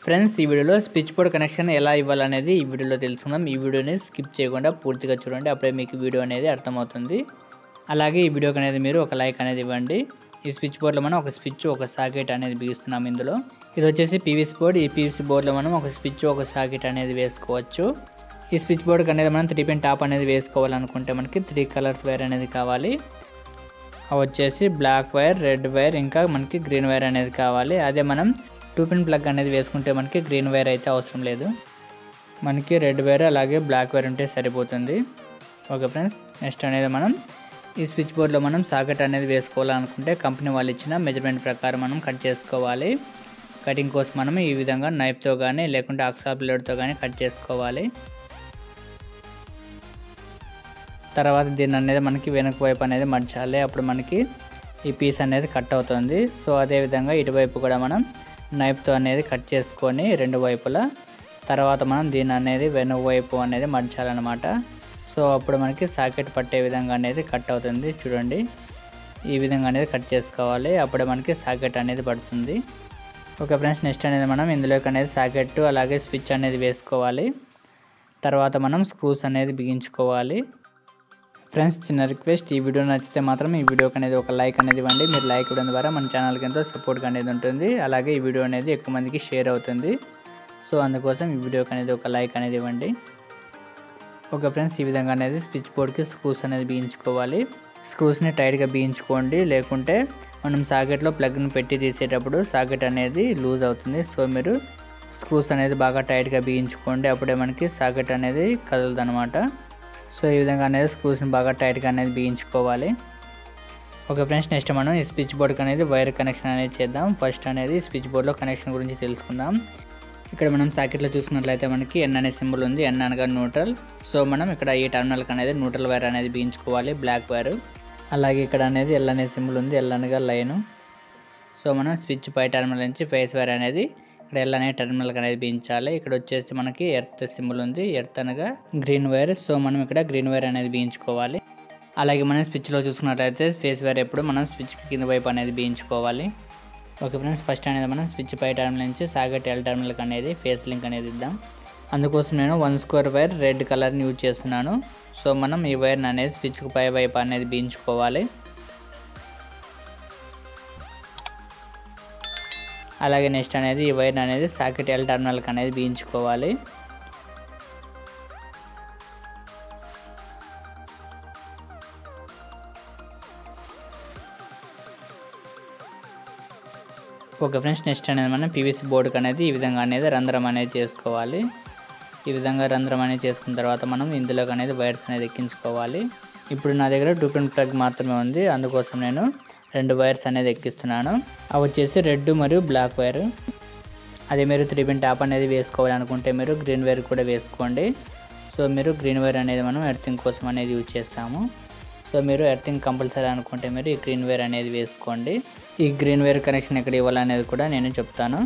friends ఈ వీడియోలో switch board connection ఎలా ఇవ్వాలనేది ఈ వీడియోలో తెలుసుకుందాం ఈ వీడియోని స్కిప్ చేయకుండా పూర్తిగా చూడండి అప్పుడే మీకు వీడియో అనేది అర్థమవుతుంది అలాగే ఈ వీడియోకి అనేది మీరు ఒక లైక్ అనేది ఇవ్వండి ఈ స్విచ్ బోర్డ్లో మనం ఒక స్విచ్ ఒక సాకెట్ అనేది బిగిస్తున్నాం ఇందులో ఇది వచ్చేసి పీవీసీ బోర్డ్ ఈ పీవీసీ బోర్డ్లో మనం ఒక స్విచ్ ఒక సాకెట్ అనేది వేసుకోవచ్చు ఈ స్విచ్ బోర్డ్కి అనేది మనం త్రీ పిన్ టాప్ అనేది వేసుకోవాలనుకుంటే మనకి త్రీ కలర్స్ వైర్ అనేది కావాలి అవి వచ్చేసి బ్లాక్ వైర్ రెడ్ వైర్ ఇంకా మనకి గ్రీన్ వైర్ అనేది కావాలి అదే మనం టూ పిన్ ప్లగ్ అనేది వేసుకుంటే మనకి గ్రీన్ వైర్ అయితే అవసరం లేదు మనకి రెడ్ వైర్ అలాగే బ్లాక్ వైర్ ఉంటే సరిపోతుంది ఓకే ఫ్రెండ్స్ నెక్స్ట్ అనేది మనం ఈ స్విచ్ బోర్డ్లో మనం సాకెట్ అనేది వేసుకోవాలనుకుంటే కంపెనీ వాళ్ళు ఇచ్చిన మెజర్మెంట్ ప్రకారం మనం కట్ చేసుకోవాలి కటింగ్ కోసం మనం ఈ విధంగా నైఫ్తో కానీ లేకుంటే అక్సా బ్లేడ్తో కానీ కట్ చేసుకోవాలి తర్వాత దీన్ని అనేది మనకి వెనక వైపు అనేది మర్చాలి అప్పుడు మనకి ఈ పీస్ అనేది కట్ అవుతుంది సో అదేవిధంగా ఇటువైపు కూడా మనం నైఫ్తో అనేది కట్ చేసుకొని రెండు వైపులా తర్వాత మనం దీన్ని అనేది వెనుక వైపు అనేది మర్చాలన్నమాట సో అప్పుడు మనకి సాకెట్ పట్టే విధంగా అనేది కట్ అవుతుంది చూడండి ఈ విధంగా అనేది కట్ చేసుకోవాలి అప్పుడే మనకి సాకెట్ అనేది పడుతుంది ఓకే ఫ్రెండ్స్ నెక్స్ట్ అనేది మనం ఇందులోకి అనేది సాకెట్ అలాగే స్విచ్ అనేది వేసుకోవాలి తర్వాత మనం స్క్రూస్ అనేది బిగించుకోవాలి ఫ్రెండ్స్ చిన్న రిక్వెస్ట్ ఈ వీడియో నచ్చితే మాత్రం ఈ వీడియోకి అనేది ఒక లైక్ అనేది ఇవ్వండి మీరు లైక్ ఇవ్వడం ద్వారా మన ఛానల్కి ఎంతో సపోర్ట్గా అనేది ఉంటుంది అలాగే ఈ వీడియో అనేది ఎక్కువ మందికి షేర్ అవుతుంది సో అందుకోసం ఈ వీడియోకి అనేది ఒక లైక్ అనేది ఇవ్వండి ఓకే ఫ్రెండ్స్ ఈ విధంగా అనేది స్విచ్ బోర్డ్కి స్క్రూస్ అనేది బిగించుకోవాలి స్క్రూస్ని టైట్గా బిగించుకోండి లేకుంటే మనం సాకెట్లో ప్లగ్ని పెట్టి తీసేటప్పుడు సాకెట్ అనేది లూజ్ అవుతుంది సో మీరు స్క్రూస్ అనేది బాగా టైట్గా బిగించుకోండి అప్పుడే మనకి సాకెట్ అనేది కదలదు అనమాట సో ఈ విధంగా అనేది స్క్రూస్ని బాగా టైట్గా అనేది బిగించుకోవాలి ఓకే ఫ్రెండ్స్ నెక్స్ట్ మనం ఈ స్విచ్ బోర్డ్కి అనేది వైర్ కనెక్షన్ అనేది చేద్దాం ఫస్ట్ అనేది స్విచ్ బోర్డ్లో కనెక్షన్ గురించి తెలుసుకుందాం ఇక్కడ మనం సాకెట్లో చూసుకున్నట్లయితే మనకి ఎన్ అనే సింబల్ ఉంది ఎన్ అనగా న్యూట్రల్ సో మనం ఇక్కడ ఈ టర్మినల్కి అనేది న్యూట్రల్ వైర్ అనేది బిగించుకోవాలి బ్లాక్ వైర్ అలాగే ఇక్కడ అనేది ఎల్ అనే సింబల్ ఉంది ఎల్ అనగా లైను సో మనం స్విచ్ పై టర్మినల్ నుంచి ఫేస్ వైర్ అనేది ఇక్కడ ఎల్ అనే టర్మినల్కి అనేది బిగించాలి ఇక్కడ వచ్చేసి మనకి ఎర్త్ సింబల్ ఉంది ఎర్త్ అనగా గ్రీన్ వైర్ సో మనం ఇక్కడ గ్రీన్ వైర్ అనేది బిగించుకోవాలి అలాగే మనం స్విచ్లో చూసుకున్నట్లయితే ఫేస్ వైర్ ఎప్పుడు మనం స్విచ్ కింద వైపు అనేది బిగించుకోవాలి ఓకే ఫ్రెండ్స్ ఫస్ట్ అనేది మనం స్విచ్ పై టర్మినల్ నుంచి సాగట్ ఎల్ టర్మినల్కి అనేది ఫేస్ లింక్ అనేది ఇద్దాం అందుకోసం నేను వన్ స్క్వేర్ వైర్ రెడ్ కలర్ని యూజ్ చేస్తున్నాను సో మనం ఈ వైర్ని అనేది స్విచ్కి పై వైపు అనేది బిగించుకోవాలి అలాగే నెక్స్ట్ అనేది ఈ వైర్ అనేది సాకెట్ ఎల్ టర్మినల్కి అనేది బిగించుకోవాలి ఓకే ఫ్రెండ్స్ నెక్స్ట్ అనేది మనం పీవీసీ బోర్డుకి అనేది ఈ విధంగా అనేది రంధ్రం అనేది చేసుకోవాలి ఈ విధంగా రంధ్రం అనేది చేసుకున్న తర్వాత మనం ఇందులోకి అనేది వైర్స్ అనేది ఎక్కించుకోవాలి ఇప్పుడు నా దగ్గర టూ పిన్ ప్లగ్ మాత్రమే ఉంది అందుకోసం నేను రెండు వైర్స్ అనేది ఎక్కిస్తున్నాను అవి వచ్చేసి రెడ్ మరియు బ్లాక్ వైర్ అదే మీరు త్రీ పిన్ టాప్ అనేది వేసుకోవాలనుకుంటే మీరు గ్రీన్ వైర్ కూడా వేసుకోండి సో మీరు గ్రీన్ వైర్ అనేది మనం ఎర్తింగ్ కోసం అనేది యూజ్ చేస్తాము సో మీరు ఎర్తింగ్ కంపల్సరీ అనుకుంటే మీరు ఈ గ్రీన్ వైర్ అనేది వేసుకోండి ఈ గ్రీన్ వైర్ కనెక్షన్ ఎక్కడ ఇవ్వాలనేది కూడా నేను చెప్తాను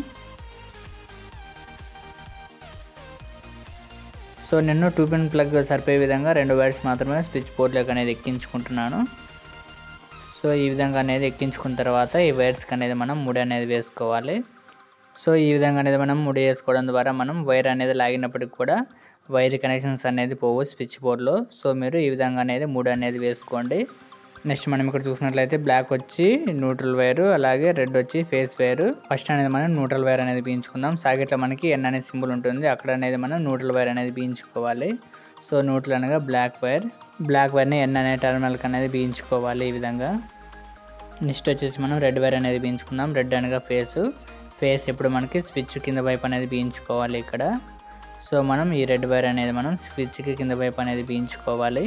సో నేను టూ పిన్ ప్లగ్ సరిపోయే విధంగా రెండు వైర్స్ మాత్రమే స్విచ్ బోర్డ్లోకి అనేది ఎక్కించుకుంటున్నాను సో ఈ విధంగా అనేది ఎక్కించుకున్న తర్వాత ఈ వైర్స్కి అనేది మనం ముడి అనేది వేసుకోవాలి సో ఈ విధంగా అనేది మనం ముడి వేసుకోవడం ద్వారా మనం వైర్ అనేది లాగినప్పటికి కూడా వైర్ కనెక్షన్స్ అనేది పోవు స్విచ్ బోర్డ్లో సో మీరు ఈ విధంగా అనేది మూడు అనేది వేసుకోండి నెక్స్ట్ మనం ఇక్కడ చూసినట్లయితే బ్లాక్ వచ్చి న్యూట్రల్ వైర్ అలాగే రెడ్ వచ్చి ఫేస్ వైర్ ఫస్ట్ అనేది మనం న్యూట్రల్ వైర్ అనేది బీయించుకుందాం సాకెట్లో మనకి ఎన్ అనే సింబల్ ఉంటుంది అక్కడ అనేది మనం న్యూట్రల్ వైర్ అనేది బీయించుకోవాలి సో న్యూట్రల్ అనగా బ్లాక్ వైర్ బ్లాక్ వైర్ని ఎన్ అనే టర్మినల్కి అనేది బీయించుకోవాలి ఈ విధంగా నెక్స్ట్ వచ్చేసి మనం రెడ్ వైర్ అనేది బీయించుకుందాం రెడ్ అనగా ఫేస్ ఫేస్ ఇప్పుడు మనకి స్విచ్ కింద వైపు అనేది బీయించుకోవాలి ఇక్కడ సో మనం ఈ రెడ్ వైర్ అనేది మనం స్విచ్కి కింద వైపు అనేది బీయించుకోవాలి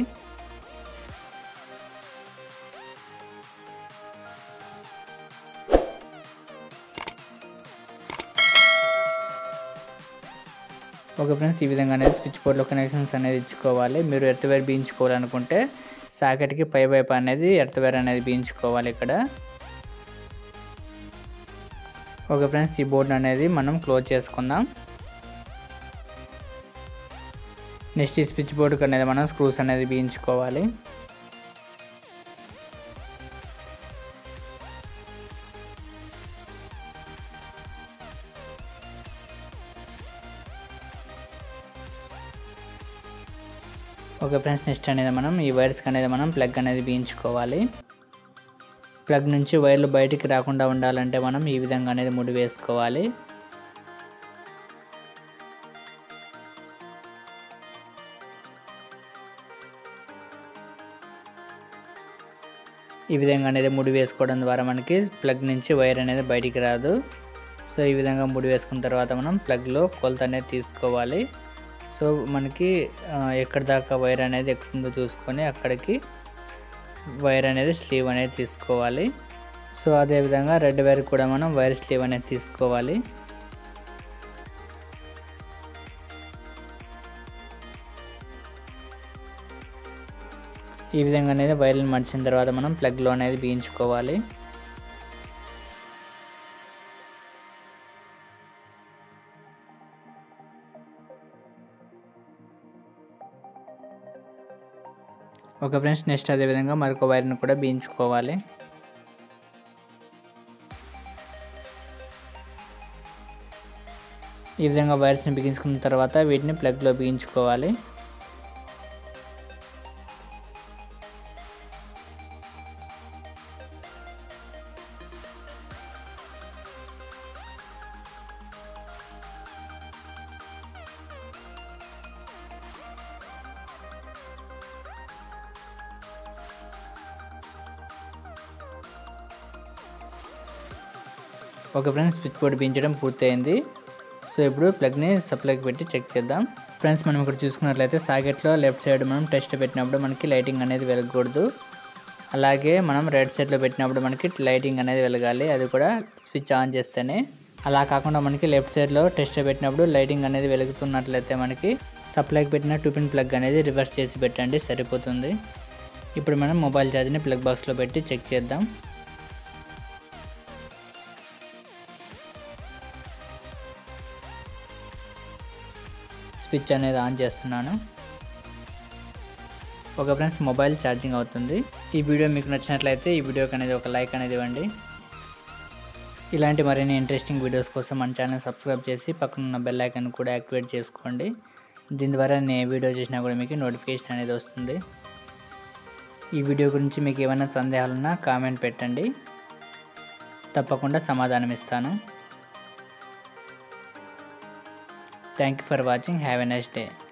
ఓకే ఫ్రెండ్స్ ఈ విధంగా అనేది స్విచ్ బోర్డ్లో కనెక్షన్స్ అనేది ఇచ్చుకోవాలి మీరు ఎర్త్ వైర్ బీయించుకోవాలనుకుంటే సాకెట్కి పై వైపు అనేది ఎర్త్ వైర్ అనేది బీయించుకోవాలి ఇక్కడ ఓకే ఫ్రెండ్స్ ఈ బోర్డు అనేది మనం క్లోజ్ చేసుకుందాం నెక్స్ట్ ఈ స్విచ్ బోర్డుకి అనేది మనం స్క్రూస్ అనేది బిగించుకోవాలి ఓకే ఫ్రెండ్స్ నెక్స్ట్ అనేది మనం ఈ వైర్స్కి అనేది మనం ప్లగ్ అనేది బిగించుకోవాలి ప్లగ్ నుంచి వైర్లు బయటికి రాకుండా ఉండాలంటే మనం ఈ విధంగా అనేది ముడి వేసుకోవాలి ఈ విధంగా అనేది ముడి వేసుకోవడం ద్వారా మనకి ప్లగ్ నుంచి వైర్ అనేది బయటికి రాదు సో ఈ విధంగా ముడి వేసుకున్న తర్వాత మనం ప్లగ్లో కొలత అనేది తీసుకోవాలి సో మనకి ఎక్కడి దాకా వైర్ అనేది ఎక్కుతుందో చూసుకొని అక్కడికి వైర్ అనేది స్లీవ్ అనేది తీసుకోవాలి సో అదేవిధంగా రెడ్ వైర్ కూడా మనం వైర్ స్లీవ్ అనేది తీసుకోవాలి ఈ విధంగా అనేది వైర్లను మడిచిన తర్వాత మనం ప్లగ్లో అనేది బిగించుకోవాలి ఓకే ఫ్రెండ్స్ నెక్స్ట్ అదేవిధంగా మరొక వైర్ని కూడా బిగించుకోవాలి ఈ విధంగా వైర్స్ని బిగించుకున్న తర్వాత వీటిని ప్లగ్లో బిగించుకోవాలి ఓకే ఫ్రెండ్స్ స్విచ్ బోర్డ్ బిగించడం పూర్తయింది సో ఇప్పుడు ప్లగ్ని సప్లైకి పెట్టి చెక్ చేద్దాం ఫ్రెండ్స్ మనం ఇక్కడ చూసుకున్నట్లయితే సాకెట్లో లెఫ్ట్ సైడ్ మనం టెస్ట్ పెట్టినప్పుడు మనకి లైటింగ్ అనేది వెలగకూడదు అలాగే మనం రైట్ సైడ్లో పెట్టినప్పుడు మనకి లైటింగ్ అనేది వెలగాలి అది కూడా స్విచ్ ఆన్ చేస్తేనే అలా కాకుండా మనకి లెఫ్ట్ సైడ్లో టెస్ట్ పెట్టినప్పుడు లైటింగ్ అనేది వెలుగుతున్నట్లయితే మనకి సప్లైకి పెట్టిన టూ పిన్ ప్లగ్ అనేది రివర్స్ చేసి పెట్టండి సరిపోతుంది ఇప్పుడు మనం మొబైల్ ఛార్జ్ని ప్లగ్ బాక్స్లో పెట్టి చెక్ చేద్దాం స్విచ్ అనేది ఆన్ చేస్తున్నాను ఒక ఫ్రెండ్స్ మొబైల్ ఛార్జింగ్ అవుతుంది ఈ వీడియో మీకు నచ్చినట్లయితే ఈ వీడియోకి అనేది ఒక లైక్ అనేది ఇవ్వండి ఇలాంటి మరిన్ని ఇంట్రెస్టింగ్ వీడియోస్ కోసం మన ఛానల్ సబ్స్క్రైబ్ చేసి పక్కన బెల్ ఐకాన్ కూడా యాక్టివేట్ చేసుకోండి దీని ద్వారా నేను ఏ వీడియో చేసినా కూడా మీకు నోటిఫికేషన్ అనేది వస్తుంది ఈ వీడియో గురించి మీకు ఏమైనా సందేహాలున్నా కామెంట్ పెట్టండి తప్పకుండా సమాధానం ఇస్తాను thank you for watching have a nice day